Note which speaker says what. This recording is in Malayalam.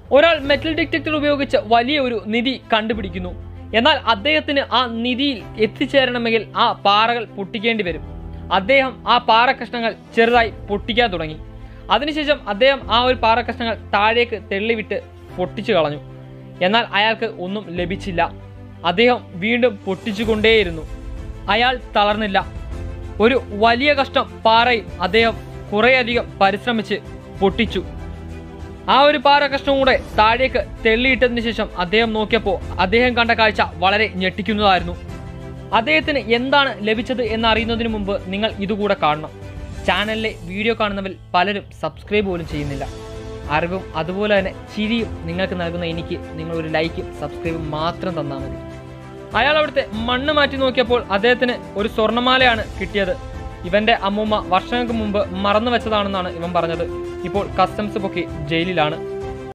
Speaker 1: ഒരാൾ മെറ്റൽ ഡിറ്റക്ടർ ഉപയോഗിച്ച് വലിയ ഒരു നിധി കണ്ടുപിടിക്കുന്നു എന്നാൽ അദ്ദേഹത്തിന് ആ നിധിയിൽ എത്തിച്ചേരണമെങ്കിൽ ആ പാറകൾ പൊട്ടിക്കേണ്ടി വരും അദ്ദേഹം ആ പാറ കഷ്ണങ്ങൾ ചെറുതായി പൊട്ടിക്കാൻ തുടങ്ങി അതിനുശേഷം അദ്ദേഹം ആ ഒരു പാറ കഷ്ണങ്ങൾ താഴേക്ക് തെള്ളിവിട്ട് പൊട്ടിച്ചു കളഞ്ഞു എന്നാൽ അയാൾക്ക് ഒന്നും ലഭിച്ചില്ല അദ്ദേഹം വീണ്ടും പൊട്ടിച്ചുകൊണ്ടേയിരുന്നു അയാൾ തളർന്നില്ല ഒരു വലിയ കഷ്ണം പാറയും അദ്ദേഹം കുറേയധികം പരിശ്രമിച്ച് പൊട്ടിച്ചു ആ ഒരു പാറ കഷ്ണം കൂടെ താഴേക്ക് തെള്ളിയിട്ടതിന് ശേഷം അദ്ദേഹം നോക്കിയപ്പോൾ അദ്ദേഹം കണ്ട കാഴ്ച വളരെ ഞെട്ടിക്കുന്നതായിരുന്നു അദ്ദേഹത്തിന് എന്താണ് ലഭിച്ചത് എന്നറിയുന്നതിന് മുമ്പ് നിങ്ങൾ ഇതുകൂടെ കാണണം ചാനലിലെ വീഡിയോ കാണുന്നവരിൽ പലരും സബ്സ്ക്രൈബ് പോലും ചെയ്യുന്നില്ല അറിവും അതുപോലെ തന്നെ ചിരിയും നിങ്ങൾക്ക് നൽകുന്ന എനിക്ക് നിങ്ങൾ ഒരു ലൈക്കും സബ്സ്ക്രൈബും മാത്രം തന്നാൽ മതി അയാൾ അവിടുത്തെ മണ്ണ് മാറ്റി നോക്കിയപ്പോൾ അദ്ദേഹത്തിന് ഒരു സ്വർണ്ണമാലയാണ് കിട്ടിയത് ഇവന്റെ അമ്മൂമ്മ വർഷങ്ങൾക്ക് മുമ്പ് മറന്നു വെച്ചതാണെന്നാണ് ഇവൻ പറഞ്ഞത് ഇപ്പോൾ കസ്റ്റംസ് പൊക്കി ജയിലിലാണ്